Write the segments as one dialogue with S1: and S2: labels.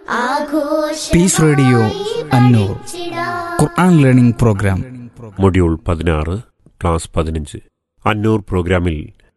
S1: Piece radio Annoor Quran learning program
S2: module പതിനാറ് class പതിനഞ്ച് അന്നൂർ പ്രോഗ്രാമിൽ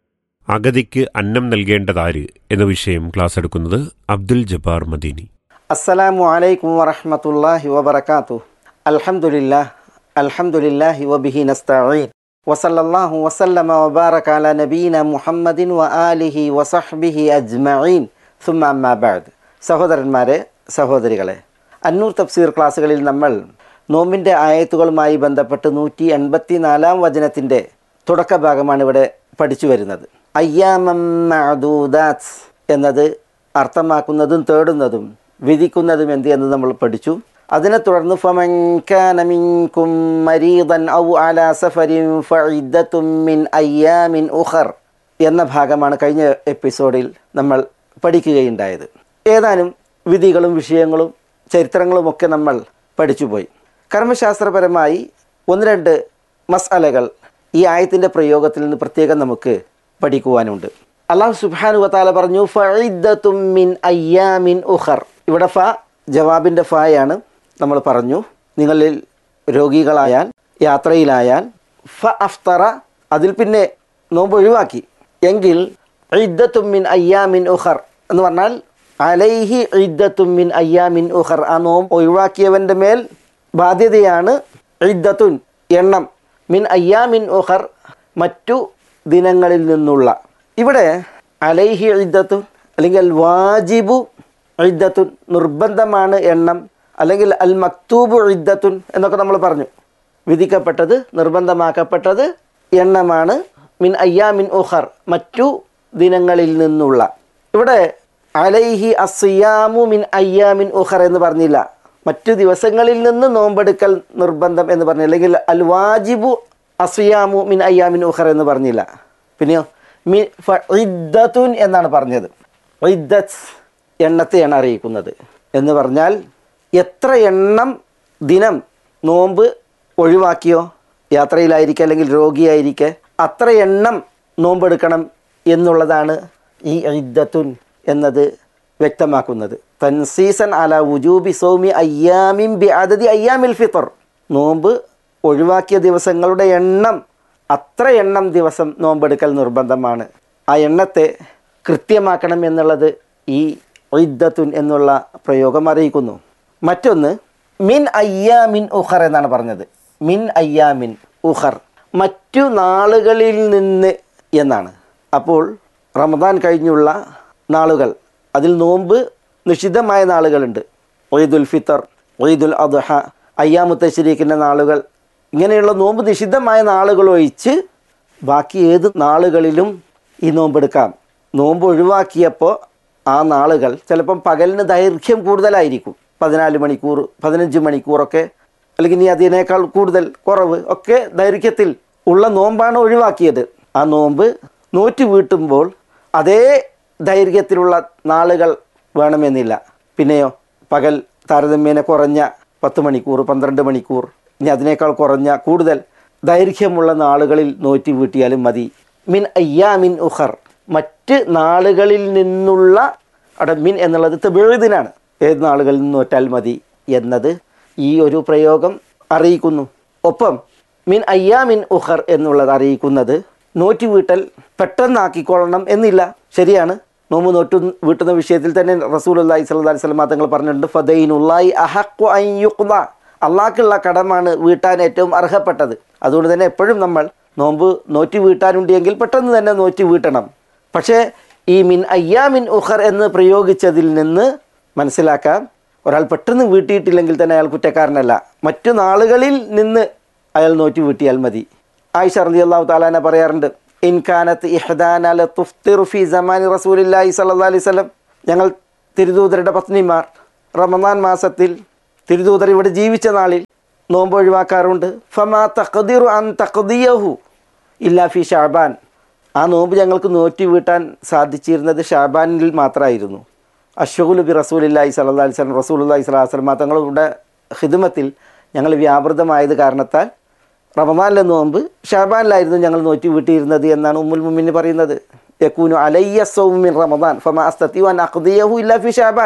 S2: അഗതിക്ക് അന്നം നൽകേണ്ടതാര് എന്ന വിഷയം ക്ലാസ് എടുക്കുന്നത് അബ്ദുൽ ജബ്ബാർ മദീനി
S3: അസ്സലാമു അലൈക്കും വറഹ്മത്തുള്ളാഹി വബറകാതുഹു അൽഹംദുലില്ലാഹ് അൽഹംദുലില്ലാഹി വബിഹി നസ്തഈൻ വസല്ലല്ലാഹു വസല്ലമ വബാറക അല നബീന മുഹമ്മദിൻ വ ആലിഹി വസഹ്ബിഹി അജ്മഈൻ സുമ്മ അമ്മാ ബഅദ് സഹോദരന്മാരെ സഹോദരികളെ അന്നൂർ തഫ്സീർ ക്ലാസ്സുകളിൽ നമ്മൾ നോമ്പിൻ്റെ ആയത്തുകളുമായി ബന്ധപ്പെട്ട് നൂറ്റി എൺപത്തി നാലാം വചനത്തിൻ്റെ തുടക്ക ഭാഗമാണ് ഇവിടെ പഠിച്ചു വരുന്നത് അയ്യാമം മഅദൂദാത്ത് എന്നത് അർത്ഥമാക്കുന്നതും തേടുന്നതും വിധിക്കുന്നതും എന്ത് എന്ന് നമ്മൾ പഠിച്ചു അതിനെ തുടർന്ന് ഫമൻ കാന മിൻകും മരീദൻ ഔ അലാ സഫരിൻ ഫഇദ്ദത്തും മിൻ അയ്യാമിൻ ഉഖർ എന്ന ഭാഗമാണ് കഴിഞ്ഞ എപ്പിസോഡിൽ നമ്മൾ പഠിക്കുകയുണ്ടായത് ഏതാനും വിധികളും വിഷയങ്ങളും ചരിത്രങ്ങളുമൊക്കെ നമ്മൾ പഠിച്ചുപോയി കർമ്മശാസ്ത്രപരമായി ഒന്ന് രണ്ട് മസാലകൾ ഈ ആയത്തിൻ്റെ പ്രയോഗത്തിൽ നിന്ന് പ്രത്യേകം നമുക്ക് പഠിക്കുവാനുണ്ട് അള്ളാഹു സുബ്ഹാനു വതാല പറഞ്ഞു ഫഇദ്ദത്തും മിൻ അയ്യാമിൻ ഉഖർ ഇവിടെ ഫ ജവാബിൻ്റെ ഫായാണ് നമ്മൾ പറഞ്ഞു നിങ്ങളിൽ രോഗികളായാൽ യാത്രയിലായാൽ ഫ അഫ്തറ അതിൽ പിന്നെ നോമ്പ് ഒഴിവാക്കി എങ്കിൽ ഇദ്ദത്തും മിൻ അയ്യാമിൻ ഉഖർ എന്ന് പറഞ്ഞാൽ അലൈഹി ഇദ്ദത്തും മിൻ അയ്യാമിൻ ഉഖർ ആ നോമ്പ് ഒഴിവാക്കിയവൻ്റെ മേൽ ബാധ്യതയാണ് ഇദ്ദത്തുൻ എണ്ണം മിൻ അയ്യാമിൻ ഉഖർ മറ്റു ദിനങ്ങളിൽ നിന്നുള്ള ഇവിടെ അലൈഹി ഇദ്ദത്തുൻ അല്ലെങ്കിൽ അൽ വാജിബു ഇദ്ദത്തുൻ നിർബന്ധമാണ് എണ്ണം അല്ലെങ്കിൽ അൽ മക്തൂബു ഇദ്ദത്തുൻ എന്നൊക്കെ നമ്മൾ പറഞ്ഞു വിധിക്കപ്പെട്ടത് നിർബന്ധമാക്കപ്പെട്ടത് എണ്ണമാണ് മിൻ അയ്യാമിൻ ഉഖർ മറ്റു ദിനങ്ങളിൽ നിന്നുള്ള ഇവിടെ അലൈഹി അസിയാമു മിൻ അയ്യാമിൻ ഉഖർ എന്ന് പറഞ്ഞില്ല മറ്റു ദിവസങ്ങളിൽ നിന്ന് നോമ്പെടുക്കൽ നിർബന്ധം എന്ന് പറഞ്ഞു അല്ലെങ്കിൽ അൽ വാജിബു അസിയാമു മിൻ അയ്യാമിൻ ഉഖർ എന്ന് പറഞ്ഞില്ല പിന്നെയോ മി ഇദ്ദത്തുൻ എന്നാണ് പറഞ്ഞത് ഇദ്ദത്ത് എണ്ണത്തെയാണ് അറിയിക്കുന്നത് എന്ന് പറഞ്ഞാൽ എത്ര എണ്ണം ദിനം നോമ്പ് ഒഴിവാക്കിയോ യാത്രയിലായിരിക്കെ അല്ലെങ്കിൽ രോഗിയായിരിക്കെ അത്ര എണ്ണം നോമ്പെടുക്കണം എന്നുള്ളതാണ് ഈ ഇദ്ദത്തുൻ എന്നത് വ്യക്തമാക്കുന്നത് തൻസീസൻ അല വുജൂബി സൗമി അയ്യാമിൻ ബി അതതി അയ്യാമിൽ ഫിത്തർ നോമ്പ് ഒഴിവാക്കിയ ദിവസങ്ങളുടെ എണ്ണം അത്ര എണ്ണം ദിവസം നോമ്പെടുക്കൽ നിർബന്ധമാണ് ആ എണ്ണത്തെ കൃത്യമാക്കണം എന്നുള്ളത് ഈ ഇദ്ദത്തുൻ എന്നുള്ള പ്രയോഗം അറിയിക്കുന്നു മറ്റൊന്ന് മിൻ അയ്യാമിൻ ഉഖർ എന്നാണ് പറഞ്ഞത് മിൻ അയ്യാമിൻ ഉഖർ മറ്റു നാളുകളിൽ നിന്ന് എന്നാണ് അപ്പോൾ റമദാൻ കഴിഞ്ഞുള്ള നാളുകൾ അതിൽ നോമ്പ് നിഷിദ്ധമായ നാളുകളുണ്ട് ഒയ്ദുൽ ഫിത്തർ ഒയ്ദുൽ അദ്ഹ അയ്യാമു തശ്രീഖിൻ്റെ നാളുകൾ ഇങ്ങനെയുള്ള നോമ്പ് നിഷിദ്ധമായ നാളുകൾ ഒഴിച്ച് ബാക്കി ഏത് നാളുകളിലും ഈ നോമ്പെടുക്കാം നോമ്പ് ഒഴിവാക്കിയപ്പോൾ ആ നാളുകൾ ചിലപ്പം പകലിന് ദൈർഘ്യം കൂടുതലായിരിക്കും പതിനാല് മണിക്കൂർ പതിനഞ്ച് മണിക്കൂറൊക്കെ അല്ലെങ്കിൽ ഇനി അതിനേക്കാൾ കൂടുതൽ കുറവ് ഒക്കെ ദൈർഘ്യത്തിൽ ഉള്ള നോമ്പാണ് ഒഴിവാക്കിയത് ആ നോമ്പ് നോറ്റ് വീട്ടുമ്പോൾ അതേ ദൈർഘ്യത്തിലുള്ള നാളുകൾ വേണമെന്നില്ല പിന്നെയോ പകൽ താരതമ്യേന കുറഞ്ഞ പത്ത് മണിക്കൂർ പന്ത്രണ്ട് മണിക്കൂർ ഇനി അതിനേക്കാൾ കുറഞ്ഞ കൂടുതൽ ദൈർഘ്യമുള്ള നാളുകളിൽ നോറ്റി വീട്ടിയാലും മതി മിൻ അയ്യാമിൻ ഉഖർ മറ്റ് നാളുകളിൽ നിന്നുള്ള അവിടെ മിൻ എന്നുള്ളത് തെബിഴുതിനാണ് ഏത് നാളുകളിൽ നിന്ന് നോറ്റാൽ മതി എന്നത് ഈ ഒരു പ്രയോഗം അറിയിക്കുന്നു ഒപ്പം മിൻ അയ്യാമിൻ ഉഖർ എന്നുള്ളത് അറിയിക്കുന്നത് നോറ്റി വീട്ടൽ പെട്ടെന്നാക്കിക്കൊള്ളണം എന്നില്ല ശരിയാണ് നോമ്പ് നോറ്റു വീട്ടുന്ന വിഷയത്തിൽ തന്നെ റസൂൽ അള്ളാഹി സ്വല്ലി സ്വലമ തങ്ങൾ പറഞ്ഞിട്ടുണ്ട് ഫദൈനുള്ളായി അഹക്കു അയ്യുക്ത അള്ളാഹ്ക്കുള്ള കടമാണ് വീട്ടാൻ ഏറ്റവും അർഹപ്പെട്ടത് അതുകൊണ്ട് തന്നെ എപ്പോഴും നമ്മൾ നോമ്പ് നോറ്റി വീട്ടാനുണ്ടെങ്കിൽ പെട്ടെന്ന് തന്നെ നോറ്റി വീട്ടണം പക്ഷേ ഈ മിൻ അയ്യാമിൻ ഉഖർ എന്ന് പ്രയോഗിച്ചതിൽ നിന്ന് മനസ്സിലാക്കാം ഒരാൾ പെട്ടെന്ന് വീട്ടിയിട്ടില്ലെങ്കിൽ തന്നെ അയാൾ കുറ്റക്കാരനല്ല മറ്റു നാളുകളിൽ നിന്ന് അയാൾ നോറ്റി വീട്ടിയാൽ മതി ആയിഷ റളി അള്ളാഹു താലാന പറയാറുണ്ട് ഇൻകാനത്ത് ഇഹ്ദാന തുഫ്തിറു ഫി സമാനി റസൂലില്ലാഹി സല്ലല്ലാഹു അലൈഹി വസല്ലം ഞങ്ങൾ തിരുദൂതരുടെ പത്നിമാർ റമദാൻ മാസത്തിൽ തിരുദൂതർ ഇവിടെ ജീവിച്ച നാളിൽ നോമ്പ് ഒഴിവാക്കാറുണ്ട് ഫമാ തഖദിറു അൻ തഖദിയഹു ഇല്ലാ ഫി ഷാബാൻ ആ നോമ്പ് ഞങ്ങൾക്ക് നോറ്റി വീട്ടാൻ സാധിച്ചിരുന്നത് ഷാബാനിൽ മാത്രമായിരുന്നു അഷുഖുൽ ബി റസൂലില്ലാഹി സല്ലല്ലാഹു അലൈഹി വസല്ലം റസൂലുള്ളാഹി സ്വല്ലല്ലാഹു അലൈഹി വസല്ലം തങ്ങളുടെ ഹിദ്മത്തിൽ ഞങ്ങൾ വ്യാപൃതമായത് കാരണത്താൽ റമദാനിലെ നോമ്പ് ഷാബാനിലായിരുന്നു ഞങ്ങൾ നോറ്റി വീട്ടിയിരുന്നത് എന്നാണ് ഉമ്മുൽ മുമിന് പറയുന്നത് യക്കൂനു അലയ്യ സൗമിൻ റമദാൻ ഫമ അസ്തത്തിയു അൻ അഖ്ദിയഹു ഇല്ലാ ഫി ഷാബാൻ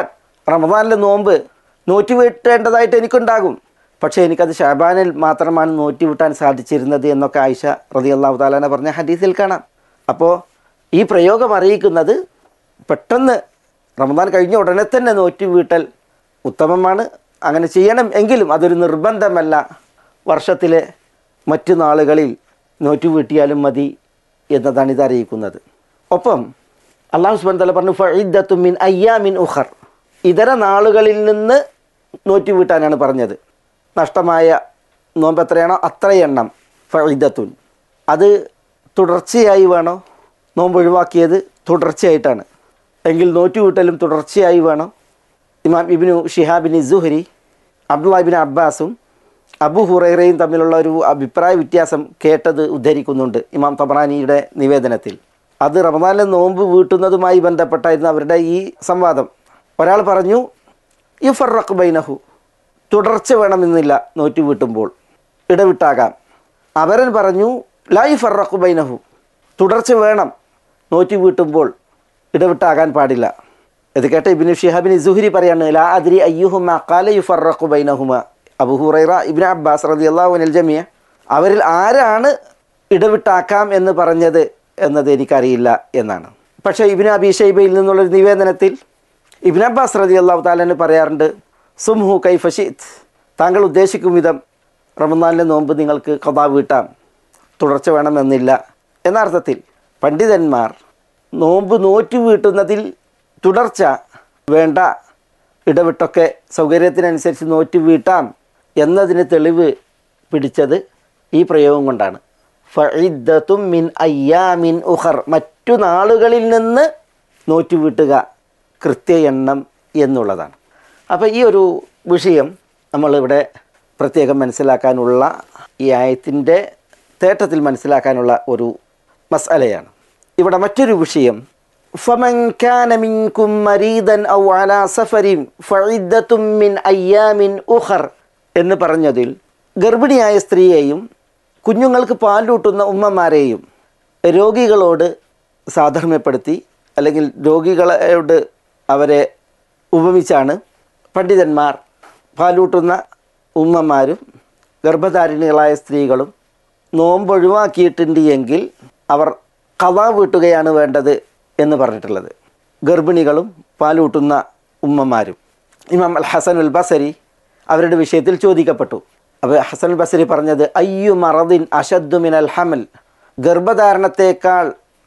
S3: റമദാനിലെ നോമ്പ് നോറ്റി വീട്ടേണ്ടതായിട്ട് എനിക്കുണ്ടാകും പക്ഷേ എനിക്കത് ഷാബാനിൽ മാത്രമാണ് നോറ്റി വീട്ടാൻ സാധിച്ചിരുന്നത് എന്നൊക്കെ ആയിഷ റതി അള്ളാഹു താലാന പറഞ്ഞ ഹദീസിൽ കാണാം അപ്പോൾ ഈ പ്രയോഗം അറിയിക്കുന്നത് പെട്ടെന്ന് റമദാൻ കഴിഞ്ഞ ഉടനെ തന്നെ നോറ്റി വീട്ടൽ ഉത്തമമാണ് അങ്ങനെ ചെയ്യണം എങ്കിലും അതൊരു നിർബന്ധമല്ല വർഷത്തിലെ മറ്റു നാളുകളിൽ നോറ്റു വീട്ടിയാലും മതി എന്നതാണ് ഇത് അറിയിക്കുന്നത് ഒപ്പം അള്ളാഹു സുബാൻ തല പറഞ്ഞു ഫഇദ്ദത്തു മിൻ അയ്യാമിൻ ഉഖർ ഇതര നാളുകളിൽ നിന്ന് നോറ്റു വീട്ടാനാണ് പറഞ്ഞത് നഷ്ടമായ നോമ്പ് എത്രയാണോ അത്രയെണ്ണം ഫഇദ്ദത്തുൻ അത് തുടർച്ചയായി വേണോ നോമ്പ് ഒഴിവാക്കിയത് തുടർച്ചയായിട്ടാണ് എങ്കിൽ നോറ്റു വീട്ടലും തുടർച്ചയായി വേണം ഇമാം ഇബിനു ഷിഹാബിൻ സുഹരി അബ്ദുല്ലാഹിബിൻ അബ്ബാസും അബു ഹുറൈറയും തമ്മിലുള്ള ഒരു അഭിപ്രായ വ്യത്യാസം കേട്ടത് ഉദ്ധരിക്കുന്നുണ്ട് ഇമാം തബറാനിയുടെ നിവേദനത്തിൽ അത് റമദാനിലെ നോമ്പ് വീട്ടുന്നതുമായി ബന്ധപ്പെട്ടായിരുന്നു അവരുടെ ഈ സംവാദം ഒരാൾ പറഞ്ഞു യു ഫറഖ് ബൈനഹു തുടർച്ച വേണമെന്നില്ല നോറ്റ് വീട്ടുമ്പോൾ ഇടവിട്ടാകാം അവരൻ പറഞ്ഞു ലായി ഫറഖു ബൈനഹു തുടർച്ച വേണം നോറ്റ് വീട്ടുമ്പോൾ ഇടവിട്ടാകാൻ പാടില്ല ഇത് കേട്ട ഇബിന് ഷിഹാബിൻ സുഹരി പറയാണ് ലാ അദ്രി അയ്യുഹുമ കാല യു ഫറഖു ബൈനഹുമ അബു ഹുറൈറ ഇബിൻ അബ്ബാസ് റതി അള്ളാഹുനൽ ജമിയ അവരിൽ ആരാണ് ഇടവിട്ടാക്കാം എന്ന് പറഞ്ഞത് എന്നത് എനിക്കറിയില്ല എന്നാണ് പക്ഷേ ഇബിൻ അബി ഷൈബയിൽ നിന്നുള്ളൊരു നിവേദനത്തിൽ ഇബിൻ അബ്ബാസ് റതി അള്ളാഹു താലന് പറയാറുണ്ട് സുംഹു കൈഫഷീത്ത് താങ്കൾ ഉദ്ദേശിക്കും വിധം റമദാനിലെ നോമ്പ് നിങ്ങൾക്ക് കഥാ വീട്ടാം തുടർച്ച വേണമെന്നില്ല എന്ന അർത്ഥത്തിൽ പണ്ഡിതന്മാർ നോമ്പ് നോറ്റു വീട്ടുന്നതിൽ തുടർച്ച വേണ്ട ഇടവിട്ടൊക്കെ സൗകര്യത്തിനനുസരിച്ച് നോറ്റ് വീട്ടാം എന്നതിന് തെളിവ് പിടിച്ചത് ഈ പ്രയോഗം കൊണ്ടാണ് ഫഇദ്ദത്തും മിൻ അയ്യാമിൻ ഉഖർ മറ്റു നാളുകളിൽ നിന്ന് നോറ്റ് വീട്ടുക കൃത്യ എണ്ണം എന്നുള്ളതാണ് അപ്പോൾ ഈ ഒരു വിഷയം നമ്മളിവിടെ പ്രത്യേകം മനസ്സിലാക്കാനുള്ള ഈ ആയത്തിൻ്റെ തേട്ടത്തിൽ മനസ്സിലാക്കാനുള്ള ഒരു മസാലയാണ് ഇവിടെ മറ്റൊരു വിഷയം فمن كان منكم مريضا أو على سفر فعدة من أيام أخر എന്ന് പറഞ്ഞതിൽ ഗർഭിണിയായ സ്ത്രീയെയും കുഞ്ഞുങ്ങൾക്ക് പാലൂട്ടുന്ന ഉമ്മമാരെയും രോഗികളോട് സാധർമ്യപ്പെടുത്തി അല്ലെങ്കിൽ രോഗികളോട് അവരെ ഉപമിച്ചാണ് പണ്ഡിതന്മാർ പാലൂട്ടുന്ന ഉമ്മമാരും ഗർഭധാരിണികളായ സ്ത്രീകളും നോമ്പൊഴിവാക്കിയിട്ടുണ്ട് എങ്കിൽ അവർ കഥ വീട്ടുകയാണ് വേണ്ടത് എന്ന് പറഞ്ഞിട്ടുള്ളത് ഗർഭിണികളും പാലൂട്ടുന്ന ഉമ്മമാരും ഇമാം അൽ ഹസൻ ഉൽ ബസരി അവരുടെ വിഷയത്തിൽ ചോദിക്കപ്പെട്ടു അപ്പോൾ ഹസൻ ഉൽ ബസരി പറഞ്ഞത് അയ്യു മറദിൻ അഷദ്ദുമിൻ അൽ ഹമൽ ഗർഭധാരണത്തേക്കാൾ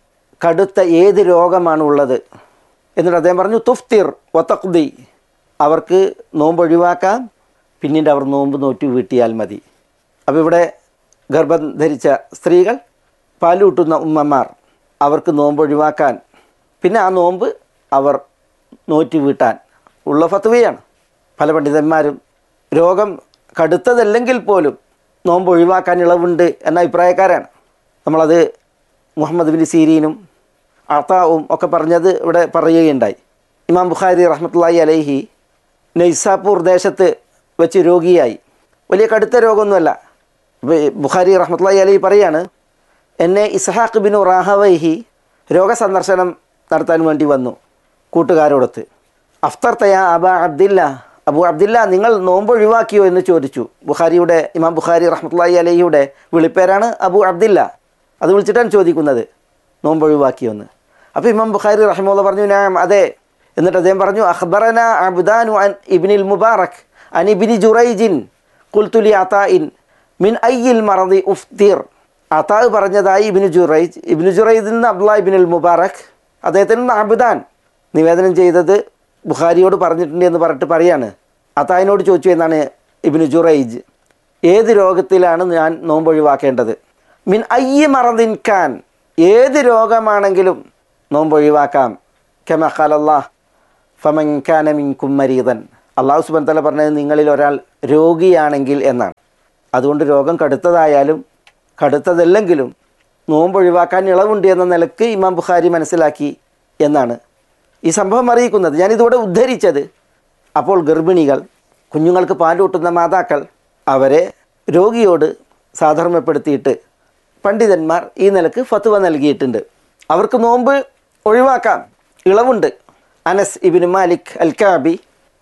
S3: കടുത്ത ഏത് രോഗമാണ് ഉള്ളത് എന്നിട്ട് അദ്ദേഹം പറഞ്ഞു തുഫ്തിർ വത്തഖ്ദി അവർക്ക് നോമ്പ് ഒഴിവാക്കാം പിന്നീട് അവർ നോമ്പ് നോറ്റി വീട്ടിയാൽ മതി അപ്പോൾ ഇവിടെ ഗർഭം ധരിച്ച സ്ത്രീകൾ പാലൂട്ടുന്ന ഉമ്മമാർ അവർക്ക് നോമ്പ് ഒഴിവാക്കാൻ പിന്നെ ആ നോമ്പ് അവർ നോറ്റി വീട്ടാൻ ഉള്ള ഫത്വയാണ് പല പണ്ഡിതന്മാരും രോഗം കടുത്തതല്ലെങ്കിൽ പോലും നോമ്പ് ഒഴിവാക്കാൻ ഇളവുണ്ട് എന്ന അഭിപ്രായക്കാരാണ് നമ്മളത് മുഹമ്മദ് ബിൻ സീരീനും അത്താവും ഒക്കെ പറഞ്ഞത് ഇവിടെ പറയുകയുണ്ടായി ഇമാം ബുഖാരി റഹ്മത്തുള്ളാഹി അലൈഹി നൈസാപ്പൂർ ദേശത്ത് വെച്ച് രോഗിയായി വലിയ കടുത്ത രോഗമൊന്നുമല്ല അപ്പോൾ ഈ ബുഖാരി റഹ്മത്തുള്ളാഹി അലൈഹി പറയാണ് എന്നെ ഇസ്ഹാഖ് ബിനു റാഹവൈഹി രോഗസന്ദർശനം നടത്താൻ വേണ്ടി വന്നു കൂട്ടുകാരോടൊത്ത് അഫ്തർ തയാ അബ അബ്ദില്ല അബു അബ്ദില്ല നിങ്ങൾ നോമ്പ് ഒഴിവാക്കിയോ എന്ന് ചോദിച്ചു ബുഖാരിയുടെ ഇമാം ബുഖാരി റഹ്മത്തുള്ളാഹി അലഹിയുടെ വിളിപ്പേരാണ് അബു അബ്ദില്ല അത് വിളിച്ചിട്ടാണ് ചോദിക്കുന്നത് നോമ്പ് ഒഴിവാക്കിയോ എന്ന് അപ്പോൾ ഇമാം ബുഖാരി റഹ്മുള്ള പറഞ്ഞു ഞാൻ അതെ എന്നിട്ട് അദ്ദേഹം പറഞ്ഞു അഖ്ബറന അബ്ദാനു അൻ ഇബ്നിൽ മുബാറക് അൻ ഇബ്നി ജുറൈജിൻ കുൽത്തുലി അതായിൻ മിൻ അയ്യിൽ മറദി ഉഫ്തീർ അതാവ് പറഞ്ഞതായി ഇബിനു ജുറൈജ് ഇബിനു ജുറൈദിൽ നിന്ന് അബ്ദുള്ള ഇബിനുൽ മുബാറക് അദ്ദേഹത്തിന് നിന്ന് അബ്ദാൻ നിവേദനം ചെയ്തത് ബുഖാരിയോട് പറഞ്ഞിട്ടുണ്ട് എന്ന് പറഞ്ഞിട്ട് പറയാണ് അതായിനോട് ചോദിച്ചു എന്നാണ് ഇബിനു ജുറൈജ് ഏത് രോഗത്തിലാണ് ഞാൻ നോമ്പ് ഒഴിവാക്കേണ്ടത് മിൻ അയ്യ മറദിൻ ഖാൻ ഏത് രോഗമാണെങ്കിലും നോമ്പ് ഒഴിവാക്കാം കെമ ഖലല്ലാഹ് ഫമൻ ഖാന മിൻകും മരീദൻ അള്ളാഹു സുബൻ തല പറഞ്ഞത് നിങ്ങളിൽ ഒരാൾ രോഗിയാണെങ്കിൽ എന്നാണ് അതുകൊണ്ട് രോഗം കടുത്തതായാലും കടുത്തതല്ലെങ്കിലും നോമ്പ് ഒഴിവാക്കാൻ ഇളവുണ്ട് എന്ന നിലക്ക് ഇമാം ബുഖാരി മനസ്സിലാക്കി എന്നാണ് ഈ സംഭവം അറിയിക്കുന്നത് ഞാനിതോടെ ഉദ്ധരിച്ചത് അപ്പോൾ ഗർഭിണികൾ കുഞ്ഞുങ്ങൾക്ക് പാലൂട്ടുന്ന മാതാക്കൾ അവരെ രോഗിയോട് സാധർമ്യപ്പെടുത്തിയിട്ട് പണ്ഡിതന്മാർ ഈ നിലക്ക് ഫത്വ നൽകിയിട്ടുണ്ട് അവർക്ക് നോമ്പ് ഒഴിവാക്കാം ഇളവുണ്ട് അനസ് ഇബിൻ മാലിക് അൽ കാബി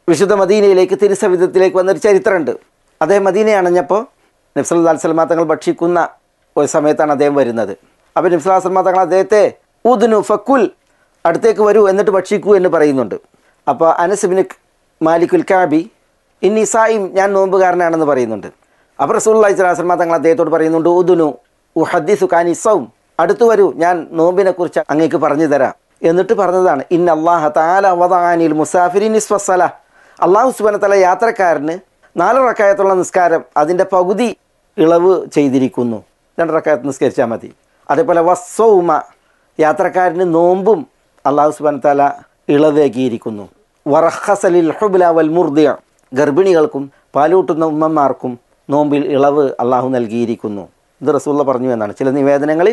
S3: വിശുദ്ധ മദീനയിലേക്ക് തിരുസവിധത്തിലേക്ക് വന്നൊരു ചരിത്രമുണ്ട് അദ്ദേഹം മദീനയെ അണഞ്ഞപ്പോൾ നബ്സല്ലാ സ്വലമാ തങ്ങൾ ഭക്ഷിക്കുന്ന ഒരു സമയത്താണ് അദ്ദേഹം വരുന്നത് അപ്പോൾ നബ്സല്ലാ സ്വലമാ തങ്ങൾ അദ്ദേഹത്തെ ഊദുനു ഫക്കുൽ അടുത്തേക്ക് വരൂ എന്നിട്ട് ഭക്ഷിക്കൂ എന്ന് പറയുന്നുണ്ട് അപ്പോൾ അനസുബിന് മാലിക്കുൽ കാബി ഇനി സായിം ഞാൻ നോമ്പുകാരനാണെന്ന് പറയുന്നുണ്ട് അപ്പോൾ റസൂള്ളി സ്വലാസ്ലമ തങ്ങൾ അദ്ദേഹത്തോട് പറയുന്നുണ്ട് ഉദുനു ഉഹദ്ദിസു കാനി സൗം അടുത്തു വരൂ ഞാൻ നോമ്പിനെ കുറിച്ച് അങ്ങേക്ക് പറഞ്ഞു തരാം എന്നിട്ട് പറഞ്ഞതാണ് ഇൻ അള്ളാഹ താല വദാനിൽ മുസാഫിരിൻ ഇസ്വസല അള്ളാഹു സുബനത്തല യാത്രക്കാരന് നാല് റക്കായത്തുള്ള നിസ്കാരം അതിൻ്റെ പകുതി ഇളവ് ചെയ്തിരിക്കുന്നു രണ്ട് റക്കായത്ത് നിസ്കരിച്ചാൽ മതി അതേപോലെ വസ്സൗമ യാത്രക്കാരന് നോമ്പും അള്ളാഹു സുബനത്തല ഇളവേകിയിരിക്കുന്നു വറഹസലിൽ ഹുബ്ല വൽ മുർദിയ ഗർഭിണികൾക്കും പാലൂട്ടുന്ന ഉമ്മമാർക്കും നോമ്പിൽ ഇളവ് അള്ളാഹു നൽകിയിരിക്കുന്നു ഇത് റസൂള്ള പറഞ്ഞു എന്നാണ് ചില നിവേദനങ്ങളിൽ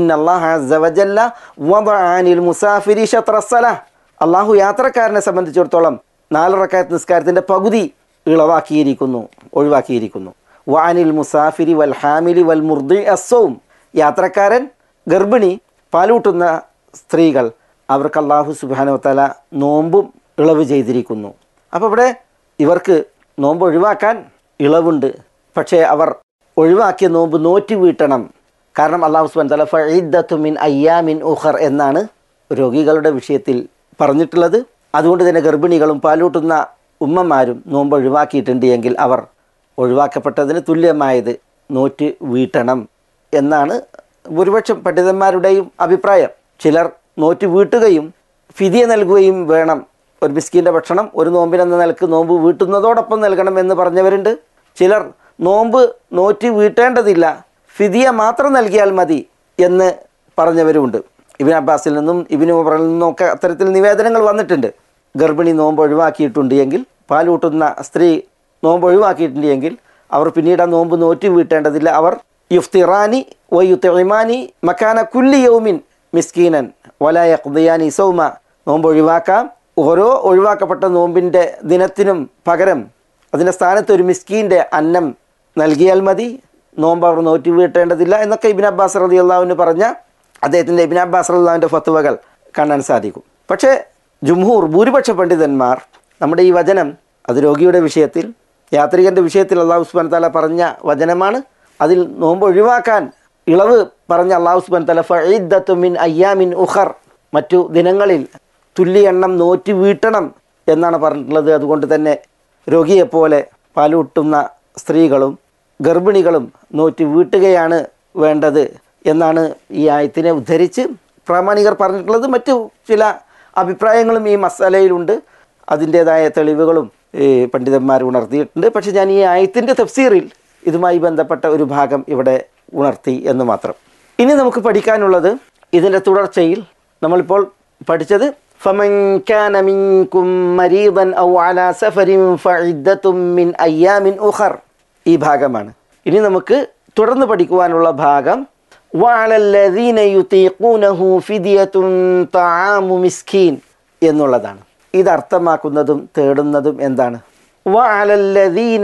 S3: ഇന്നല്ലാഹിൽ മുസാഫിരി ഷത്രസല അള്ളാഹു യാത്രക്കാരനെ സംബന്ധിച്ചിടത്തോളം നാല് റക്കായത്ത് നിസ്കാരത്തിൻ്റെ പകുതി ഇളവാക്കിയിരിക്കുന്നു ഒഴിവാക്കിയിരിക്കുന്നു വാനിൽ മുസാഫിരി വൽ ഹാമിലി വൽ മുർദി അസവും യാത്രക്കാരൻ ഗർഭിണി പാലൂട്ടുന്ന സ്ത്രീകൾ അവർക്ക് അള്ളാഹു സുബാനുവത്തല നോമ്പും ഇളവ് ചെയ്തിരിക്കുന്നു അപ്പോൾ ഇവിടെ ഇവർക്ക് നോമ്പ് ഒഴിവാക്കാൻ ഇളവുണ്ട് പക്ഷേ അവർ ഒഴിവാക്കിയ നോമ്പ് നോറ്റി വീട്ടണം കാരണം അള്ളാഹു സുബാൻ തല ഫീദ്ദത്തുമിൻ അയ്യാമിൻ ഉഹർ എന്നാണ് രോഗികളുടെ വിഷയത്തിൽ പറഞ്ഞിട്ടുള്ളത് അതുകൊണ്ട് തന്നെ ഗർഭിണികളും പാലൂട്ടുന്ന ഉമ്മമാരും നോമ്പ് ഒഴിവാക്കിയിട്ടുണ്ട് എങ്കിൽ അവർ ഒഴിവാക്കപ്പെട്ടതിന് തുല്യമായത് നോറ്റ് വീട്ടണം എന്നാണ് ഭൂരിപക്ഷം പണ്ഡിതന്മാരുടെയും അഭിപ്രായം ചിലർ നോറ്റ് വീട്ടുകയും ഫിതിയ നൽകുകയും വേണം ഒരു മിസ്കിൻ്റെ ഭക്ഷണം ഒരു നോമ്പിനെന്ന നിലക്ക് നോമ്പ് വീട്ടുന്നതോടൊപ്പം നൽകണം എന്ന് പറഞ്ഞവരുണ്ട് ചിലർ നോമ്പ് നോറ്റ് വീട്ടേണ്ടതില്ല ഫിദിയ മാത്രം നൽകിയാൽ മതി എന്ന് പറഞ്ഞവരുമുണ്ട് ഇബിൻ അബ്ബാസിൽ നിന്നും ഇബിൻ ഉമറിൽ നിന്നും ഒക്കെ അത്തരത്തിൽ നിവേദനങ്ങൾ വന്നിട്ടുണ്ട് ഗർഭിണി നോമ്പ് ഒഴിവാക്കിയിട്ടുണ്ട് എങ്കിൽ പാലൂട്ടുന്ന സ്ത്രീ നോമ്പ് ഒഴിവാക്കിയിട്ടുണ്ട് എങ്കിൽ അവർ പിന്നീട് ആ നോമ്പ് നോറ്റ് വീട്ടേണ്ടതില്ല അവർ യുഫ്തിറാനി വയുത്തിമാനി മക്കാന കുല്ലി യൗമിൻ മിസ്കീനൻ വലായ ഖുദിയാനി സൗമ നോമ്പ് ഒഴിവാക്കാം ഓരോ ഒഴിവാക്കപ്പെട്ട നോമ്പിൻ്റെ ദിനത്തിനും പകരം അതിൻ്റെ സ്ഥാനത്ത് ഒരു മിസ്കീൻ്റെ അന്നം നൽകിയാൽ മതി നോമ്പ് അവർ നോറ്റി വീട്ടേണ്ടതില്ല എന്നൊക്കെ ഇബിൻ അബ്ബാസ് റതി അള്ളാഹുവിന് പറഞ്ഞ അദ്ദേഹത്തിൻ്റെ ഇബിൻ അബ്ബാസ് റല്ലാവിൻ്റെ ഫത്തുവകൾ കാണാൻ സാധിക്കും പക്ഷേ ജുംഹൂർ ഭൂരിപക്ഷ പണ്ഡിതന്മാർ നമ്മുടെ ഈ വചനം അത് രോഗിയുടെ വിഷയത്തിൽ യാത്രികൻ്റെ വിഷയത്തിൽ അള്ളാഹു സുബാൻ തല പറഞ്ഞ വചനമാണ് അതിൽ നോമ്പ് ഒഴിവാക്കാൻ ഇളവ് പറഞ്ഞ അള്ളാഹു സുബാൻ തല ഫീദ്ദത്തുമിൻ അയ്യാമിൻ ഉഖർ മറ്റു ദിനങ്ങളിൽ തുല്യ എണ്ണം നോറ്റി വീട്ടണം എന്നാണ് പറഞ്ഞിട്ടുള്ളത് അതുകൊണ്ട് തന്നെ രോഗിയെപ്പോലെ പാലൂട്ടുന്ന സ്ത്രീകളും ഗർഭിണികളും നോറ്റി വീട്ടുകയാണ് വേണ്ടത് എന്നാണ് ഈ ആയത്തിനെ ഉദ്ധരിച്ച് പ്രാമാണികർ പറഞ്ഞിട്ടുള്ളത് മറ്റു ചില അഭിപ്രായങ്ങളും ഈ മസാലയിലുണ്ട് അതിൻ്റേതായ തെളിവുകളും ഈ പണ്ഡിതന്മാർ ഉണർത്തിയിട്ടുണ്ട് പക്ഷേ ഞാൻ ഈ ആയത്തിൻ്റെ തഫ്സീറിൽ ഇതുമായി ബന്ധപ്പെട്ട ഒരു ഭാഗം ഇവിടെ ഉണർത്തി എന്ന് മാത്രം ഇനി നമുക്ക് പഠിക്കാനുള്ളത് ഇതിൻ്റെ തുടർച്ചയിൽ നമ്മളിപ്പോൾ പഠിച്ചത് فمن كان منكم مريضا أو على سفر فعدة من أيام أخر ഈ ഭാഗമാണ് ഇനി നമുക്ക് തുടർന്ന് പഠിക്കുവാനുള്ള ഭാഗം وعلى الذين يطيقونه فدية طعام مسكين എന്നുള്ളതാണ് ഇത് അർത്ഥമാക്കുന്നതും തേടുന്നതും എന്താണ് وعلى الذين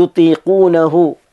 S3: يطيقونه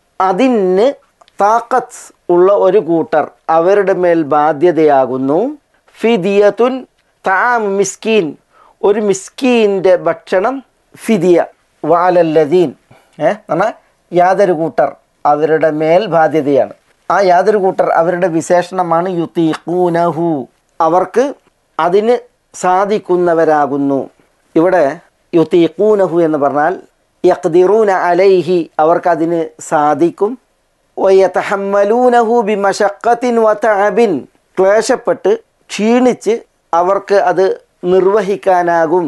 S3: അതിന് താക്കത്ത് ഉള്ള ഒരു കൂട്ടർ അവരുടെ മേൽ ബാധ്യതയാകുന്നു ഫിദിയത്തുൻ താം മിസ്കീൻ ഒരു മിസ്കീൻ്റെ ഭക്ഷണം ഫിദിയ വാലല്ലദീൻ ഏ പറഞ്ഞാൽ യാതൊരു കൂട്ടർ അവരുടെ മേൽ ബാധ്യതയാണ് ആ യാതൊരു കൂട്ടർ അവരുടെ വിശേഷണമാണ് യുത്തീഖൂനഹു അവർക്ക് അതിന് സാധിക്കുന്നവരാകുന്നു ഇവിടെ യുത്തീഖൂനഹു എന്ന് പറഞ്ഞാൽ യഖ്ദിറൂന അലൈഹി അവർക്കതിന് സാധിക്കും വയതഹമ്മലൂനഹു ബിമശക്കത്തിൻ വതഅബിൻ ക്ലേശപ്പെട്ട് ക്ഷീണിച്ച് അവർക്ക് അത് നിർവഹിക്കാനാകും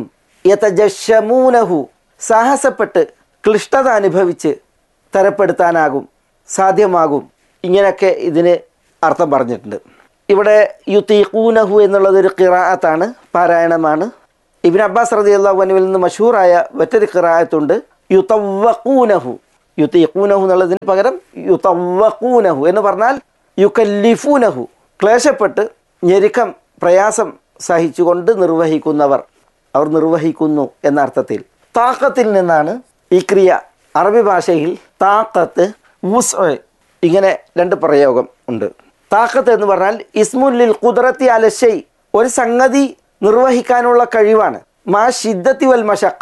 S3: യതജശമൂനഹു സാഹസപ്പെട്ട് ക്ലിഷ്ടത അനുഭവിച്ച് തരപ്പെടുത്താനാകും സാധ്യമാകും ഇങ്ങനെയൊക്കെ ഇതിന് അർത്ഥം പറഞ്ഞിട്ടുണ്ട് ഇവിടെ യുത്തീഖൂനഹു എന്നുള്ളതൊരു കിറാഅത്താണ് പാരായണമാണ് ഇബിൻ അബ്ബാസ് റതി അള്ളാഹുവിൽ നിന്ന് മഷൂറായ മറ്റൊരു കിറായത്തുണ്ട് യുതവ്വഖൂനഹു യുത്തീഖൂനഹു എന്നുള്ളതിന് പകരം യുതവ്വഖൂനഹു എന്ന് പറഞ്ഞാൽ യുക്കല്ലിഫൂനഹു ക്ലേശപ്പെട്ട് ഞെരുക്കം പ്രയാസം സഹിച്ചുകൊണ്ട് നിർവഹിക്കുന്നവർ അവർ നിർവഹിക്കുന്നു എന്ന അർത്ഥത്തിൽ താക്കത്തിൽ നിന്നാണ് ഈ ക്രിയ അറബി ഭാഷയിൽ താക്കത്ത് വുസ് ഇങ്ങനെ രണ്ട് പ്രയോഗം ഉണ്ട് താക്കത്ത് എന്ന് പറഞ്ഞാൽ ഇസ്മുല്ലിൽ കുതിരത്തി അലശൈ ഒരു സംഗതി നിർവഹിക്കാനുള്ള കഴിവാണ് മാ ഷിദ്ദത്തി വൽ മഷക്ക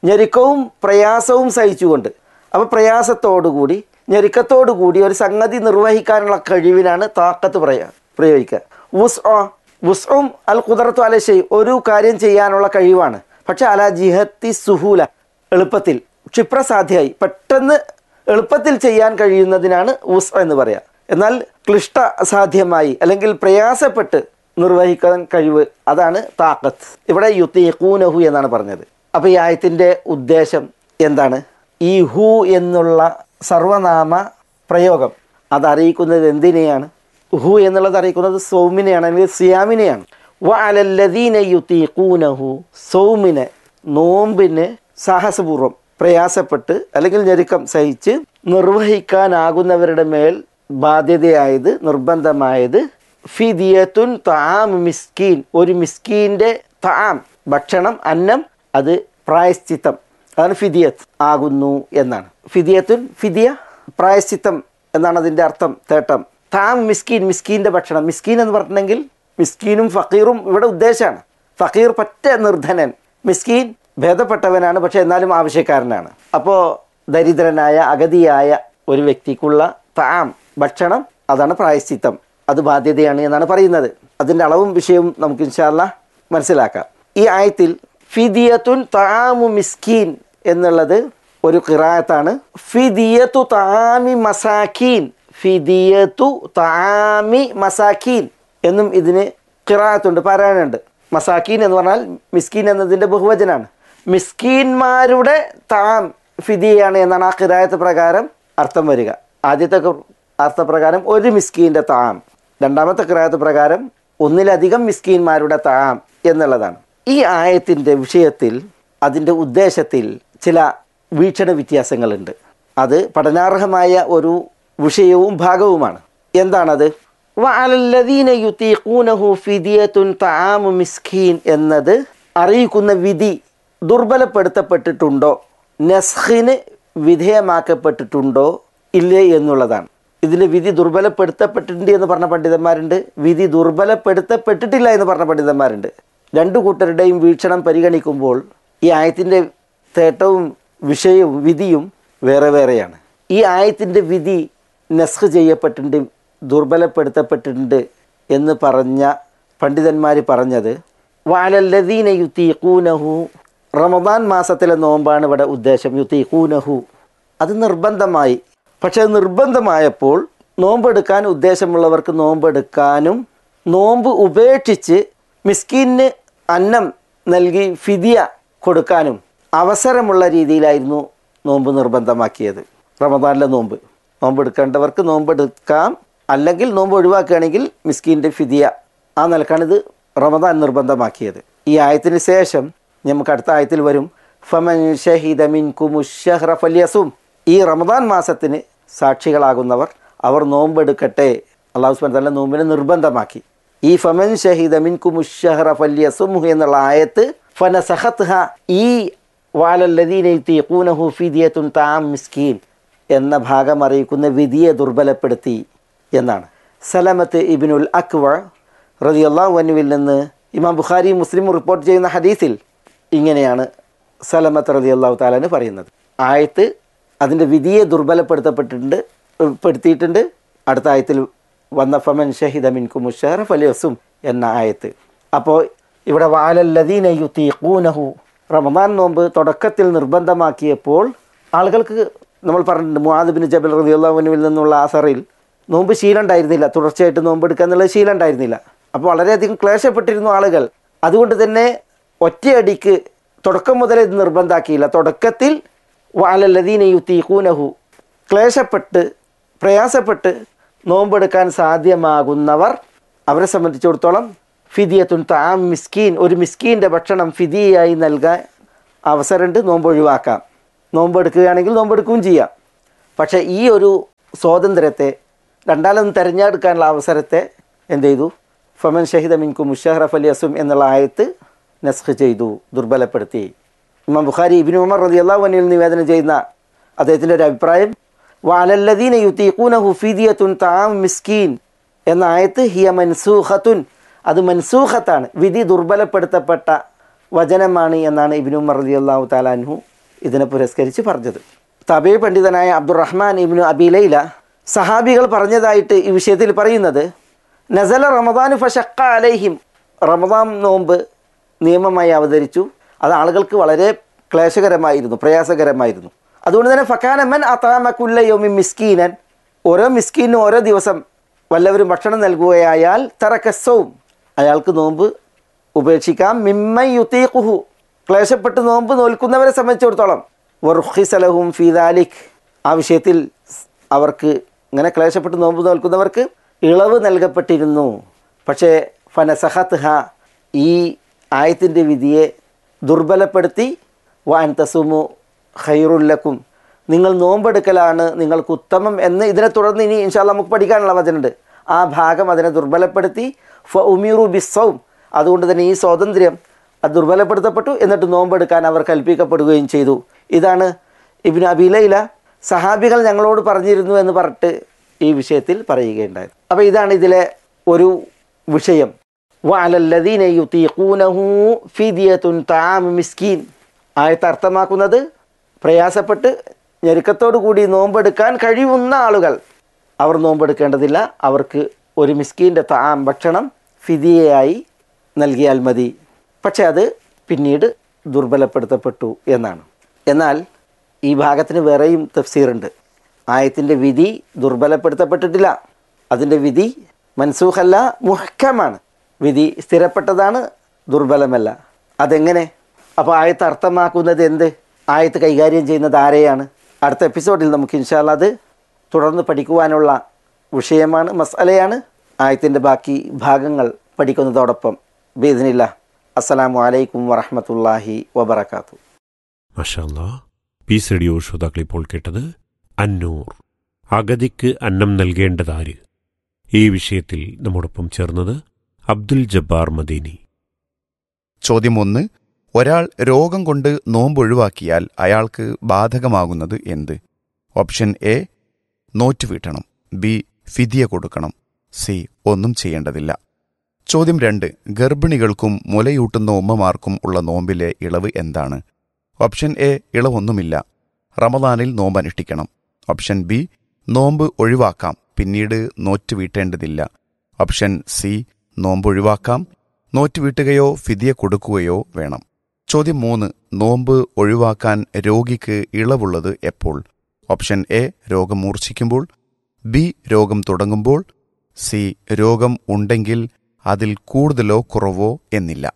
S3: ഞെരുക്കവും പ്രയാസവും സഹിച്ചുകൊണ്ട് അപ്പോൾ പ്രയാസത്തോടുകൂടി ഞെരുക്കത്തോടുകൂടി ഒരു സംഗതി നിർവഹിക്കാനുള്ള കഴിവിനാണ് താക്കത്ത് പ്രയ പ്രയോഗിക്കുക വുസ് വുസ്ഉം അൽ കുദറത്തു അലശൈ ഒരു കാര്യം ചെയ്യാനുള്ള കഴിവാണ് പക്ഷെ അല ജിഹത്തി സുഹൂല എളുപ്പത്തിൽ ക്ഷിപ്രസാധ്യമായി പെട്ടെന്ന് എളുപ്പത്തിൽ ചെയ്യാൻ കഴിയുന്നതിനാണ് വുസ് എന്ന് പറയാം എന്നാൽ ക്ലിഷ്ട സാധ്യമായി അല്ലെങ്കിൽ പ്രയാസപ്പെട്ട് നിർവഹിക്കാൻ കഴിവ് അതാണ് താക്കത്ത് ഇവിടെ യുത്തീഖൂനഹു എന്നാണ് പറഞ്ഞത് അപ്പോൾ ഈ ആയത്തിൻ്റെ ഉദ്ദേശം എന്താണ് ഈ ഹു എന്നുള്ള സർവനാമ പ്രയോഗം അത് അറിയിക്കുന്നത് എന്തിനെയാണ് ഹു എന്നുള്ളത് അറിയിക്കുന്നത് സൗമിനെയാണ് അല്ലെങ്കിൽ സിയാമിനെയാണ് വ അലല്ലദീന യുത്തീഖൂനഹു സൗമിനെ നോമ്പിന് സാഹസപൂർവ്വം പ്രയാസപ്പെട്ട് അല്ലെങ്കിൽ ഞെരുക്കം സഹിച്ച് നിർവഹിക്കാനാകുന്നവരുടെ മേൽ ബാധ്യതയായത് നിർബന്ധമായത് ഫിദിയത്തുൻ താം മിസ്കീൻ ഒരു മിസ്കീൻ്റെ താം ഭക്ഷണം അന്നം അത് പ്രായശ്ചിത്തം അതാണ് ഫിദിയത്ത് ആകുന്നു എന്നാണ് ഫിദിയത്തുൻ ഫിദിയ പ്രായശ്ചിത്തം എന്നാണ് അതിൻ്റെ അർത്ഥം തേട്ടം താം മിസ്കീൻ മിസ്കീൻ്റെ ഭക്ഷണം മിസ്കീൻ എന്ന് പറഞ്ഞിട്ടുണ്ടെങ്കിൽ മിസ്കീനും ഫക്കീറും ഇവിടെ ഉദ്ദേശമാണ് ഫക്കീർ പറ്റ നിർധനൻ മിസ്കീൻ ഭേദപ്പെട്ടവനാണ് പക്ഷെ എന്നാലും ആവശ്യക്കാരനാണ് അപ്പോൾ ദരിദ്രനായ അഗതിയായ ഒരു വ്യക്തിക്കുള്ള താം ഭക്ഷണം അതാണ് പ്രായശ്ചിത്തം അത് ബാധ്യതയാണ് എന്നാണ് പറയുന്നത് അതിൻ്റെ അളവും വിഷയവും നമുക്ക് ഇൻഷാല്ല മനസ്സിലാക്കാം ഈ ആയത്തിൽ ഫിദിയത്തുൻ താമു മിസ്കീൻ എന്നുള്ളത് ഒരു കിറായത്താണ് ഫിദിയത്തു താമി മസാഖീൻ ഫിദിയത്തു താമി മസാഖീൻ എന്നും ഇതിന് കിറായത്തുണ്ട് പാരായണുണ്ട് മസാക്കീൻ എന്ന് പറഞ്ഞാൽ മിസ്കീൻ എന്നതിൻ്റെ ബഹുവചനാണ് മിസ്കീന്മാരുടെ താം ഫിദിയാണ് എന്നാണ് ആ കിറായത്ത് പ്രകാരം അർത്ഥം വരിക ആദ്യത്തെ അർത്ഥപ്രകാരം ഒരു മിസ്കീൻ്റെ താം രണ്ടാമത്തെ കിറായത്ത് പ്രകാരം ഒന്നിലധികം മിസ്കീന്മാരുടെ താം എന്നുള്ളതാണ് ഈ ആയത്തിൻ്റെ വിഷയത്തിൽ അതിൻ്റെ ഉദ്ദേശത്തിൽ ചില വീക്ഷണ വ്യത്യാസങ്ങളുണ്ട് അത് പഠനാർഹമായ ഒരു വിഷയവും ഭാഗവുമാണ് എന്താണത് വഅലല്ലദീന യുതീഖൂനഹു ഫിദിയത്തുൻ തആമു മിസ്കീൻ എന്നത് അറിയിക്കുന്ന വിധി ദുർബലപ്പെടുത്തപ്പെട്ടിട്ടുണ്ടോ നസ്ഖിന് വിധേയമാക്കപ്പെട്ടിട്ടുണ്ടോ ഇല്ലേ എന്നുള്ളതാണ് ഇതിൻ്റെ വിധി ദുർബലപ്പെടുത്തപ്പെട്ടിട്ടുണ്ട് എന്ന് പറഞ്ഞ പണ്ഡിതന്മാരുണ്ട് വിധി ദുർബലപ്പെടുത്തപ്പെട്ടിട്ടില്ല എന്ന് പറഞ്ഞ പണ്ഡിതന്മാരുണ്ട് രണ്ടു കൂട്ടരുടെയും വീക്ഷണം പരിഗണിക്കുമ്പോൾ ഈ ആയത്തിൻ്റെ തേട്ടവും വിഷയവും വിധിയും വേറെ വേറെയാണ് ഈ ആയത്തിൻ്റെ വിധി നസ്ഖ് ചെയ്യപ്പെട്ടിട്ടുണ്ട് ദുർബലപ്പെടുത്തപ്പെട്ടിട്ടുണ്ട് എന്ന് പറഞ്ഞ പണ്ഡിതന്മാർ പറഞ്ഞത് വാലല്ലദീന യുത്തീഖൂനഹു റമദാൻ മാസത്തിലെ നോമ്പാണ് ഇവിടെ ഉദ്ദേശം യുത്തീഖൂനഹു അത് നിർബന്ധമായി പക്ഷെ അത് നിർബന്ധമായപ്പോൾ നോമ്പെടുക്കാൻ ഉദ്ദേശമുള്ളവർക്ക് നോമ്പെടുക്കാനും നോമ്പ് ഉപേക്ഷിച്ച് മിസ്കീന് അന്നം നൽകി ഫിദിയ കൊടുക്കാനും അവസരമുള്ള രീതിയിലായിരുന്നു നോമ്പ് നിർബന്ധമാക്കിയത് റമദാനിലെ നോമ്പ് നോമ്പെടുക്കേണ്ടവർക്ക് നോമ്പെടുക്കാം അല്ലെങ്കിൽ നോമ്പ് ഒഴിവാക്കുകയാണെങ്കിൽ മിസ്കീൻ്റെ ഫിദിയ ആ നിലക്കാണിത് റമദാൻ നിർബന്ധമാക്കിയത് ഈ ആയത്തിന് ശേഷം നമുക്ക് അടുത്ത ആയത്തിൽ വരും ഫമൻ ഷഹീദ മിൻ കുമുഷഹ്റ ഫല്യസും ഈ റമദാൻ മാസത്തിന് സാക്ഷികളാകുന്നവർ അവർ നോമ്പെടുക്കട്ടെ അള്ളാഹു സുബാൻ തല നോമ്പിനെ നിർബന്ധമാക്കി ഈ ഫമൻ ഷഹീദ മിൻ കുമുഷഹ്റ ഫല്യസും എന്നുള്ള ആയത്ത് ഫനസഹത്ത് ഹ ഈ വാലല്ലദീനൂനഹു ഫിദിയത്തുൻ താം മിസ്കീൻ എന്ന ഭാഗം അറിയിക്കുന്ന വിധിയെ ദുർബലപ്പെടുത്തി എന്നാണ് സലമത്ത് ഇബിനുൽ അക്വ റതിയല്ലാഹു അനുവിൽ നിന്ന് ഇമാം ബുഖാരി മുസ്ലിം റിപ്പോർട്ട് ചെയ്യുന്ന ഹദീസിൽ ഇങ്ങനെയാണ് സലമത്ത് റതി അള്ളാഹു താലാന് പറയുന്നത് ആയത്ത് അതിൻ്റെ വിധിയെ ദുർബലപ്പെടുത്തപ്പെട്ടിട്ടുണ്ട് പെടുത്തിയിട്ടുണ്ട് അടുത്ത ആയത്തിൽ വന്ന ഫമൻ ഷഹിദ മിൻകു മുഷറഫ് അലിയസും എന്ന ആയത്ത് അപ്പോൾ ഇവിടെ വാലല്ലദീന യുത്തീഖൂനഹു റമദാൻ നോമ്പ് തുടക്കത്തിൽ നിർബന്ധമാക്കിയപ്പോൾ ആളുകൾക്ക് നമ്മൾ പറഞ്ഞിട്ടുണ്ട് മുഹാദിബിന് ജബൽ റതി അള്ളാഹുനുവിൽ നിന്നുള്ള ആസറിൽ നോമ്പ് ശീലം ഉണ്ടായിരുന്നില്ല തുടർച്ചയായിട്ട് നോമ്പ് എടുക്കുക എന്നുള്ള ശീലം ഉണ്ടായിരുന്നില്ല അപ്പോൾ വളരെയധികം ക്ലേശപ്പെട്ടിരുന്നു ആളുകൾ അതുകൊണ്ട് തന്നെ ഒറ്റയടിക്ക് തുടക്കം മുതൽ ഇത് നിർബന്ധാക്കിയില്ല തുടക്കത്തിൽ വാലല്ലദീന യുത്തീഖൂനഹു ക്ലേശപ്പെട്ട് പ്രയാസപ്പെട്ട് നോമ്പെടുക്കാൻ സാധ്യമാകുന്നവർ അവരെ സംബന്ധിച്ചിടത്തോളം ഫിദിയത്തുൻ താം മിസ്കീൻ ഒരു മിസ്കീൻ്റെ ഭക്ഷണം ഫിദിയായി നൽകാൻ അവസരമുണ്ട് നോമ്പ് ഒഴിവാക്കാം നോമ്പെടുക്കുകയാണെങ്കിൽ നോമ്പെടുക്കുകയും ചെയ്യാം പക്ഷേ ഈ ഒരു സ്വാതന്ത്ര്യത്തെ രണ്ടാലൊന്ന് തിരഞ്ഞെടുക്കാനുള്ള അവസരത്തെ എന്ത് ചെയ്തു ഫമൻ ഷഹിദ മിൻകു മുഷഹറഫ് അലി അസും എന്നുള്ള ആയത്ത് നസ്ഖ് ചെയ്തു ദുർബലപ്പെടുത്തി ഇമാം ബുഖാരി ഇബിൻ ഉമർ റതി അള്ളാഹുനിൽ നിവേദനം ചെയ്യുന്ന അദ്ദേഹത്തിൻ്റെ ഒരു അഭിപ്രായം വാലല്ലദീന യുത്തീഖൂന ഹുഫീദിയത്തുൻ താം മിസ്കീൻ എന്ന ആയത്ത് ഹിയ മൻസൂഖത്തുൻ അത് മൻസൂഖത്താണ് വിധി ദുർബലപ്പെടുത്തപ്പെട്ട വചനമാണ് എന്നാണ് ഇബിൻ ഉമർ റതി അള്ളാഹു താലാൻഹു ഇതിനെ പുരസ്കരിച്ച് പറഞ്ഞത് തബേ പണ്ഡിതനായ അബ്ദുറഹ്മാൻ ഇബ്നു അബിലൈല സഹാബികൾ പറഞ്ഞതായിട്ട് ഈ വിഷയത്തിൽ പറയുന്നത് നസല റമദാനു ഫഷക്ക അലൈഹിം റമദാൻ നോമ്പ് നിയമമായി അവതരിച്ചു അത് ആളുകൾക്ക് വളരെ ക്ലേശകരമായിരുന്നു പ്രയാസകരമായിരുന്നു അതുകൊണ്ട് തന്നെ ഫക്കാനമൻ അതാമക്കുല്ലയോമി മിസ്കീനൻ ഓരോ മിസ്കീനും ഓരോ ദിവസം വല്ലവരും ഭക്ഷണം നൽകുകയായാൽ തറക്കസവും അയാൾക്ക് നോമ്പ് ഉപേക്ഷിക്കാം മിമ്മ യുത്തീഖുഹു ക്ലേശപ്പെട്ട് നോമ്പ് നോൽക്കുന്നവരെ സംബന്ധിച്ചിടത്തോളം വർഹിസലഹും ഫിദാലിഖ് ആ വിഷയത്തിൽ അവർക്ക് ഇങ്ങനെ ക്ലേശപ്പെട്ട് നോമ്പ് നോൽക്കുന്നവർക്ക് ഇളവ് നൽകപ്പെട്ടിരുന്നു പക്ഷേ ഫനസഹത്ത് ഹ ഈ ആയത്തിൻ്റെ വിധിയെ ദുർബലപ്പെടുത്തി വാൻ തസുമു ഖൈറുല്ലക്കും നിങ്ങൾ നോമ്പെടുക്കലാണ് നിങ്ങൾക്ക് ഉത്തമം എന്ന് ഇതിനെ തുടർന്ന് ഇനി ഇൻഷാല്ല നമുക്ക് പഠിക്കാനുള്ള വചനമുണ്ട് ആ ഭാഗം അതിനെ ദുർബലപ്പെടുത്തി ഫ ഉമീറു ബിസൗം അതുകൊണ്ട് തന്നെ ഈ സ്വാതന്ത്ര്യം അത് ദുർബലപ്പെടുത്തപ്പെട്ടു എന്നിട്ട് നോമ്പെടുക്കാൻ അവർ കൽപ്പിക്കപ്പെടുകയും ചെയ്തു ഇതാണ് ഇബിന് അബിലയില സഹാബികൾ ഞങ്ങളോട് പറഞ്ഞിരുന്നു എന്ന് പറഞ്ഞിട്ട് ഈ വിഷയത്തിൽ പറയുകയുണ്ടായത് അപ്പോൾ ഇതാണ് ഇതിലെ ഒരു വിഷയം വഅലല്ലദീന യുതീഖൂനഹു ഫിദിയത്തുൻ തആമു മിസ്കീൻ ആയത്ത് അർത്ഥമാക്കുന്നത് പ്രയാസപ്പെട്ട് ഞെരുക്കത്തോടു കൂടി നോമ്പെടുക്കാൻ കഴിയുന്ന ആളുകൾ അവർ നോമ്പെടുക്കേണ്ടതില്ല അവർക്ക് ഒരു മിസ്കീൻ്റെ താം ഭക്ഷണം ഫിദിയയായി നൽകിയാൽ മതി പക്ഷേ അത് പിന്നീട് ദുർബലപ്പെടുത്തപ്പെട്ടു എന്നാണ് എന്നാൽ ഈ ഭാഗത്തിന് വേറെയും തഫ്സീറുണ്ട് ആയത്തിൻ്റെ വിധി ദുർബലപ്പെടുത്തപ്പെട്ടിട്ടില്ല അതിൻ്റെ വിധി മൻസൂഖല്ല മുഹക്കമാണ് വിധി സ്ഥിരപ്പെട്ടതാണ് ദുർബലമല്ല അതെങ്ങനെ അപ്പോൾ ആയത്ത് അർത്ഥമാക്കുന്നത് എന്ത് ആയത്ത് കൈകാര്യം ചെയ്യുന്നത് ആരെയാണ് അടുത്ത എപ്പിസോഡിൽ നമുക്ക് ഇൻഷാല്ല അത് തുടർന്ന് പഠിക്കുവാനുള്ള വിഷയമാണ് മസാലയാണ് ആയത്തിൻ്റെ ബാക്കി ഭാഗങ്ങൾ പഠിക്കുന്നതോടൊപ്പം ബേദിനില്ല അസ്സലാമു അലൈക്കും വറഹമത്തല്ലാഹി വബർക്കാത്തു
S2: മഷാല്ലാ പീസ് റേഡിയോ ശ്രോതാക്കൾ ഇപ്പോൾ കേട്ടത് അന്നൂർ അഗതിക്ക് അന്നം നൽകേണ്ടതാര് ഈ വിഷയത്തിൽ നമ്മോടൊപ്പം ചേർന്നത് അബ്ദുൽ ജബ്ബാർ മദീനി
S4: ചോദ്യം ഒന്ന് ഒരാൾ രോഗം കൊണ്ട് നോമ്പൊഴിവാക്കിയാൽ അയാൾക്ക് ബാധകമാകുന്നത് എന്ത് ഓപ്ഷൻ എ നോറ്റ് വീട്ടണം ബി ഫിദിയ കൊടുക്കണം സി ഒന്നും ചെയ്യേണ്ടതില്ല ചോദ്യം രണ്ട് ഗർഭിണികൾക്കും മുലയൂട്ടുന്ന ഉമ്മമാർക്കും ഉള്ള നോമ്പിലെ ഇളവ് എന്താണ് ഓപ്ഷൻ എ ഇളവൊന്നുമില്ല റമദാനിൽ നോമ്പ് അനുഷ്ഠിക്കണം ഓപ്ഷൻ ബി നോമ്പ് ഒഴിവാക്കാം പിന്നീട് നോറ്റ് വീട്ടേണ്ടതില്ല ഓപ്ഷൻ സി നോമ്പ് ഒഴിവാക്കാം നോറ്റ് വീട്ടുകയോ ഫിദിയ കൊടുക്കുകയോ വേണം ചോദ്യം മൂന്ന് നോമ്പ് ഒഴിവാക്കാൻ രോഗിക്ക് ഇളവുള്ളത് എപ്പോൾ ഓപ്ഷൻ എ രോഗം മൂർച്ഛിക്കുമ്പോൾ ബി രോഗം തുടങ്ങുമ്പോൾ സി രോഗം ഉണ്ടെങ്കിൽ അതിൽ കൂടുതലോ കുറവോ എന്നില്ല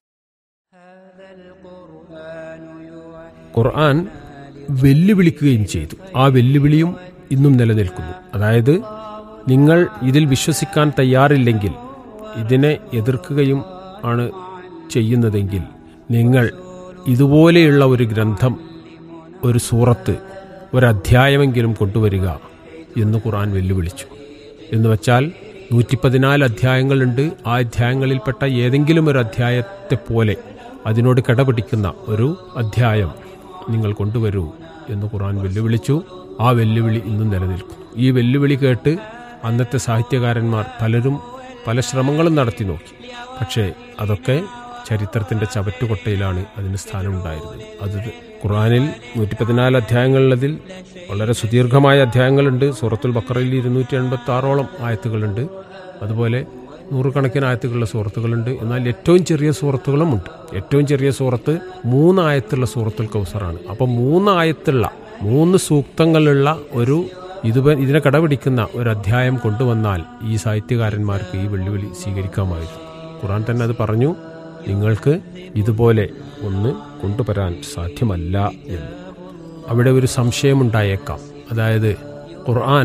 S5: ഖുർആൻ വെല്ലുവിളിക്കുകയും ചെയ്തു ആ വെല്ലുവിളിയും ഇന്നും നിലനിൽക്കുന്നു അതായത് നിങ്ങൾ ഇതിൽ വിശ്വസിക്കാൻ തയ്യാറില്ലെങ്കിൽ ഇതിനെ എതിർക്കുകയും ആണ് ചെയ്യുന്നതെങ്കിൽ നിങ്ങൾ ഇതുപോലെയുള്ള ഒരു ഗ്രന്ഥം ഒരു സൂറത്ത് ഒരധ്യായമെങ്കിലും കൊണ്ടുവരിക എന്ന് ഖുർആൻ വെല്ലുവിളിച്ചു എന്ന് വച്ചാൽ നൂറ്റി പതിനാല് അധ്യായങ്ങളുണ്ട് ആ അധ്യായങ്ങളിൽപ്പെട്ട ഏതെങ്കിലും ഒരു അധ്യായത്തെ പോലെ അതിനോട് കിടപിടിക്കുന്ന ഒരു അധ്യായം നിങ്ങൾ കൊണ്ടുവരൂ എന്ന് ഖുർആൻ വെല്ലുവിളിച്ചു ആ വെല്ലുവിളി ഇന്നും നിലനിൽക്കുന്നു ഈ വെല്ലുവിളി കേട്ട് അന്നത്തെ സാഹിത്യകാരന്മാർ പലരും പല ശ്രമങ്ങളും നടത്തി നോക്കി പക്ഷേ അതൊക്കെ ചരിത്രത്തിന്റെ ചവറ്റുകൊട്ടയിലാണ് അതിന് സ്ഥാനമുണ്ടായിരുന്നത് അത് ഖുറാനിൽ നൂറ്റി പതിനാല് അധ്യായങ്ങളുള്ളതിൽ വളരെ സുദീർഘമായ അധ്യായങ്ങളുണ്ട് സൂറത്തുൽ ബക്കറയിൽ ഇരുന്നൂറ്റി എൺപത്തി ആറോളം ആയത്തുകളുണ്ട് അതുപോലെ നൂറുകണക്കിന് ആയത്തുകളുള്ള സൂറത്തുകളുണ്ട് എന്നാൽ ഏറ്റവും ചെറിയ സൂറത്തുകളും ഉണ്ട് ഏറ്റവും ചെറിയ സൂറത്ത് മൂന്ന് ആയത്തുള്ള സൂറത്തുൽ കൗസറാണ് അപ്പം മൂന്ന് ആയത്തുള്ള മൂന്ന് സൂക്തങ്ങളുള്ള ഒരു ഇത് ഇതിനെ കടപിടിക്കുന്ന ഒരു അധ്യായം കൊണ്ടുവന്നാൽ ഈ സാഹിത്യകാരന്മാർക്ക് ഈ വെല്ലുവിളി സ്വീകരിക്കാമായിരുന്നു ഖുറാൻ തന്നെ അത് പറഞ്ഞു നിങ്ങൾക്ക് ഇതുപോലെ ഒന്ന് കൊണ്ടുവരാൻ സാധ്യമല്ല എന്ന് അവിടെ ഒരു സംശയമുണ്ടായേക്കാം അതായത് ഖുർആൻ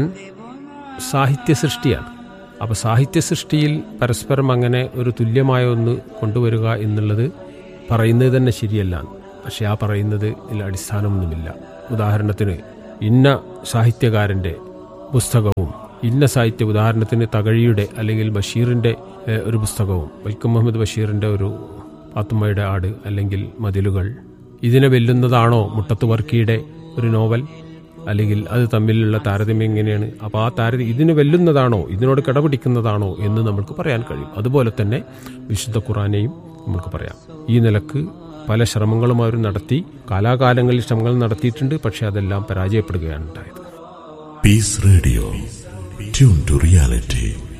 S5: സാഹിത്യ സൃഷ്ടിയാണ് അപ്പോൾ സാഹിത്യ സൃഷ്ടിയിൽ പരസ്പരം അങ്ങനെ ഒരു തുല്യമായ ഒന്ന് കൊണ്ടുവരിക എന്നുള്ളത് പറയുന്നത് തന്നെ ശരിയല്ല പക്ഷെ ആ പറയുന്നത് ഇതിൽ അടിസ്ഥാനമൊന്നുമില്ല ഉദാഹരണത്തിന് ഇന്ന സാഹിത്യകാരൻ്റെ പുസ്തകവും ഇന്ന സാഹിത്യ ഉദാഹരണത്തിന് തകഴിയുടെ അല്ലെങ്കിൽ ബഷീറിൻ്റെ ഏഹ്, ഒരു പുസ്തകവും വൈക്കം മുഹമ്മദ് ബഷീറിൻ്റെ ഒരു പാത്തുമ്മയുടെ ആട് അല്ലെങ്കിൽ മതിലുകൾ ഇതിനെ വെല്ലുന്നതാണോ മുട്ടത്ത് വർക്കിയുടെ ഒരു നോവൽ അല്ലെങ്കിൽ അത് തമ്മിലുള്ള താരതമ്യം എങ്ങനെയാണ് അപ്പോൾ ആ താരതമ്യം ഇതിന് വെല്ലുന്നതാണോ ഇതിനോട് കിടപിടിക്കുന്നതാണോ എന്ന് നമുക്ക് പറയാൻ കഴിയും അതുപോലെ തന്നെ വിശുദ്ധ ഖുറാനെയും നമുക്ക് പറയാം ഈ നിലക്ക് പല ശ്രമങ്ങളും അവർ നടത്തി കാലാകാലങ്ങളിൽ ശ്രമങ്ങൾ നടത്തിയിട്ടുണ്ട് പക്ഷെ അതെല്ലാം പരാജയപ്പെടുകയാണ് ഉണ്ടായത്
S6: Peace Radio. Tune to reality.